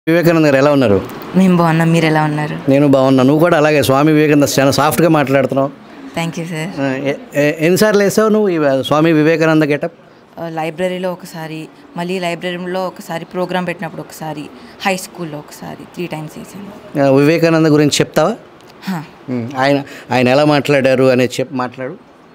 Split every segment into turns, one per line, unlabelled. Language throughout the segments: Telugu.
వివేకానంద గారు ఎలా ఉన్నారు
మేము బాగున్నాం మీరు ఎలా ఉన్నారు
నేను బాగున్నా నువ్వు కూడా అలాగే స్వామి వివేకానంద చాలా సాఫ్ట్గా మాట్లాడుతున్నావు
థ్యాంక్ యూ సార్
ఆ, ఎ- ఎ- ఎన్నిసార్లు వేసావు నువ్వు ఈ స్వామి వివేకానంద గెటప్
లైబ్రరీలో ఒకసారి మళ్ళీ లైబ్రరీలో ఒకసారి ప్రోగ్రామ్ పెట్టినప్పుడు ఒకసారి హై స్కూల్లో ఒకసారి త్రీ టైమ్స్ వేసాను
ఆ, వివేకానంద గురించి చెప్తావా
హా.
ఉమ్, ఆయన ఆయన ఎలా మాట్లాడారు అనేది చెప్పి మాట్లాడు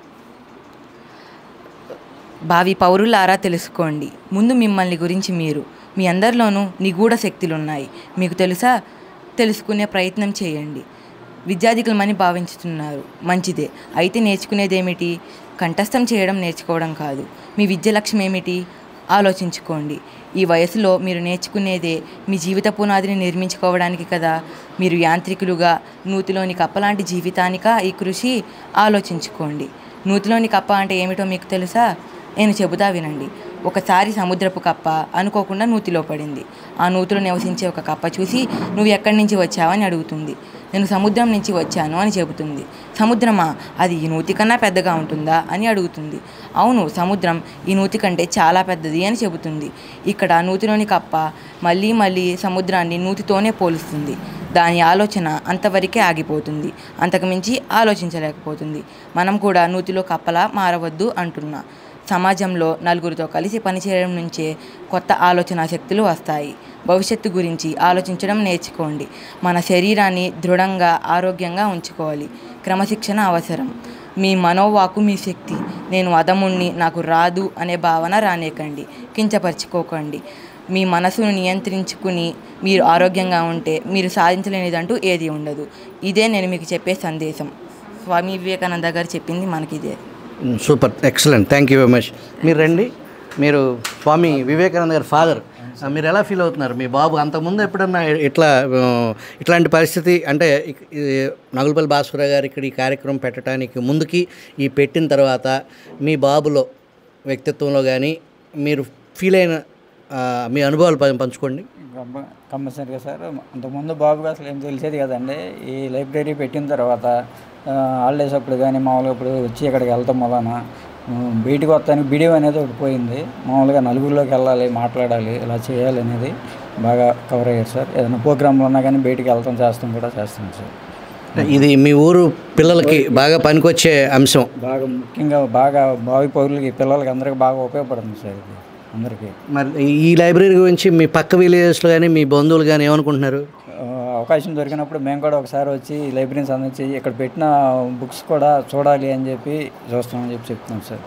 భావి పౌరులారా తెలుసుకోండి ముందు మిమ్మల్ని గురించి మీరు మీ అందరిలోనూ నిగూఢ శక్తులు ఉన్నాయి మీకు తెలుసా తెలుసుకునే ప్రయత్నం చేయండి విద్యాధికులమని భావించుతున్నారు మంచిదే అయితే నేర్చుకునేదేమిటి కంఠస్థం చేయడం నేర్చుకోవడం కాదు మీ విద్య లక్ష్యం ఏమిటి ఆలోచించుకోండి ఈ వయసులో మీరు నేర్చుకునేదే మీ జీవిత పునాదిని నిర్మించుకోవడానికి కదా మీరు యాంత్రికులుగా నూతిలోని కప్పలాంటి జీవితానిక ఈ కృషి ఆలోచించుకోండి నూతిలోని కప్ప అంటే ఏమిటో మీకు తెలుసా నేను చెబుతా వినండి ఒకసారి సముద్రపు కప్ప అనుకోకుండా నూతిలో పడింది ఆ నూతిలో నివసించే ఒక కప్ప చూసి నువ్వు ఎక్కడి నుంచి వచ్చావని అడుగుతుంది నేను సముద్రం నుంచి వచ్చాను అని చెబుతుంది సముద్రమా అది ఈ నూతి కన్నా పెద్దగా ఉంటుందా అని అడుగుతుంది అవును సముద్రం ఈ నూతి కంటే చాలా పెద్దది అని చెబుతుంది ఇక్కడ నూతిలోని కప్ప మళ్ళీ మళ్ళీ సముద్రాన్ని నూతితోనే పోలుస్తుంది దాని ఆలోచన అంతవరకే ఆగిపోతుంది అంతకుమించి ఆలోచించలేకపోతుంది మనం కూడా నూతిలో కప్పలా మారవద్దు అంటున్నా సమాజంలో నలుగురితో కలిసి పనిచేయడం నుంచే కొత్త ఆలోచన శక్తులు వస్తాయి భవిష్యత్తు గురించి ఆలోచించడం నేర్చుకోండి మన శరీరాన్ని దృఢంగా ఆరోగ్యంగా ఉంచుకోవాలి క్రమశిక్షణ అవసరం మీ మనోవాకు మీ శక్తి నేను అదముణ్ణి నాకు రాదు అనే భావన రానేకండి కించపరుచుకోకండి మీ మనసును నియంత్రించుకుని మీరు ఆరోగ్యంగా ఉంటే మీరు సాధించలేనిదంటూ ఏది ఉండదు ఇదే నేను మీకు చెప్పే సందేశం స్వామి వివేకానంద గారు చెప్పింది మనకిదే
um, super excellent thank you very much మీరు రండి మీరు స్వామి వివేకానంద గారి ఫాదర్ ఆ, మీరు ఎలా ఫీల్ అవుతున్నారు మీ బాబు అంతకుముందు ఎప్పుడన్నా ఇట్లా ఆ, ఇట్లాంటి పరిస్థితి అంటే ఇక్- ఈ నగులపల్లి భాస్కర గారు ఇక్కడ ఈ కార్యక్రమం పెట్టడానికి ముందుకి ఈ పెట్టిన తర్వాత మీ బాబులో వ్యక్తిత్వంలో కానీ మీరు ఫీల్ అయిన ఆ, మీ అనుభవాలు పం- పంచుకోండి
కంప- కంపల్సరీగా సార్ అంతకుముందు బాబుకి అసలు ఏం తెలిసేది కదండి ఈ లైబ్రరీ పెట్టిన తర్వాత హాలిడేస్ అప్పుడు కానీ మామూలుగా ఇప్పుడు వచ్చి ఇక్కడికి వెళ్తాం మొదన బయటికి వస్తానికి బిడియం అనేది ఒకటి పోయింది మామూలుగా నలుగురిలోకి వెళ్ళాలి మాట్లాడాలి ఇలా చేయాలి అనేది బాగా కవర్ అయ్యారు సార్ ఏదైనా ప్రోగ్రాంలు ఉన్నా కానీ బయటికి వెళ్తాం చేస్తాం కూడా చేస్తాం సార్
ఇది మీ ఊరు పిల్లలకి బాగా పనికొచ్చే అంశం
బాగా ముఖ్యంగా బాగా భావి పౌరులకి పిల్లలకి అందరికీ బాగా ఉపయోగపడుతుంది సార్ ఇది అందరికీ
మరి ఈ లైబ్రరీ గురించి మీ పక్క విలేజెస్లో కానీ మీ బంధువులు కానీ ఏమనుకుంటున్నారు
ఆ, అవకాశం దొరికినప్పుడు మేము కూడా ఒకసారి వచ్చి లైబ్రరీని సందర్శించి ఇక్కడ పెట్టిన బుక్స్ కూడా చూడాలి అని చెప్పి చూస్తామని చెప్పి చెప్తున్నాం సార్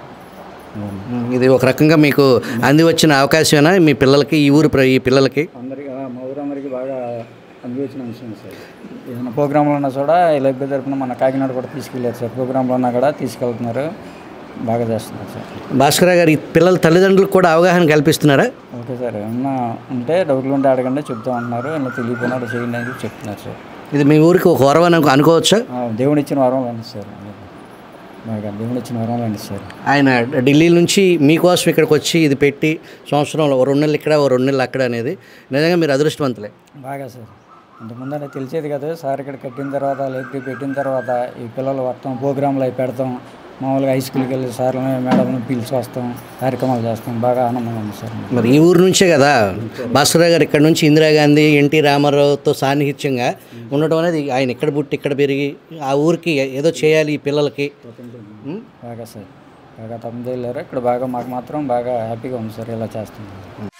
ఉమ్, ఇది ఒక రకంగా మీకు అంది వచ్చిన అవకాశమేనా మీ పిల్లలకి ఈ ఊరు ప్ర- ఈ పిల్లలకి
అందరికీ ఆ, మా ఊరందరికీ బాగా అనుభవించిన అంశం సార్ ఏదైనా ప్రోగ్రాంలు ఉన్నా కూడా ఈ లైబ్రరీ తరపున మన కాకినాడ కూడా తీసుకెళ్ళారు సార్ ప్రోగ్రాంలు ఉన్నా కూడా తీసుకెళ్తున్నారు బాగా చేస్తున్నారు సార్
భాస్కర్ గారు ఈ పిల్లల తల్లిదండ్రులకు కూడా అవగాహన కల్పిస్తున్నారా
ఓకే సార్ ఏమన్నా ఉంటే డౌట్లు ఉంటే అడగండి చెప్తా ఉంటున్నారు ఇలా తెలియపోయినా అక్కడ చేయండి అని చెప్పి చెప్తున్నారు సార్
ఇది మీ ఊరికి ఒక వరం అని అనుకోవచ్చా
ఆ, దేవుడు ఇచ్చిన వరం లాంటి సార్ బాగా దేవుడు ఇచ్చిన వరం లాంటి సార్
ఆయన ఢిల్లీ నుంచి మీకోసం ఇక్కడికి వచ్చి ఇది పెట్టి సంవత్సరంలో ఓ రెండు నెలలు ఇక్కడ ఓ రెండు నెలలు అక్కడ అనేది నిజంగా మీరు అదృష్టవంతులే
బాగా సార్ అంతకుముందు అంటే తెలిసేది కదా సార్ ఇక్కడ కట్టిన తర్వాత లైబ్రరీ పెట్టిన తర్వాత ఈ పిల్లలు వస్తాం ప్రోగ్రాంలు అవి పెడతాం మామూలుగా హై స్కూల్కి వెళ్ళి సార్లను మేడంను పిలిచి వస్తాం కార్యక్రమాలు చేస్తాం బాగా ఆనందంగా ఉంది సార్
మరి ఈ ఊరు నుంచే కదా భాస్కర్ గారు ఇక్కడ నుంచి ఇందిరాగాంధీ ఎన్టీ రామారావుతో సాన్నిహిత్యంగా ఉండటం అనేది ఆయన ఇక్కడ పుట్టి ఇక్కడ పెరిగి ఆ ఊరికి ఏదో చేయాలి ఈ పిల్లలకి ఉమ్,
బాగా సార్ బాగా తప్పదు వెళ్ళారు ఇక్కడ బాగా మాకు మాత్రం బాగా హ్యాపీగా ఉంది సార్ ఇలా చేస్తున్నాం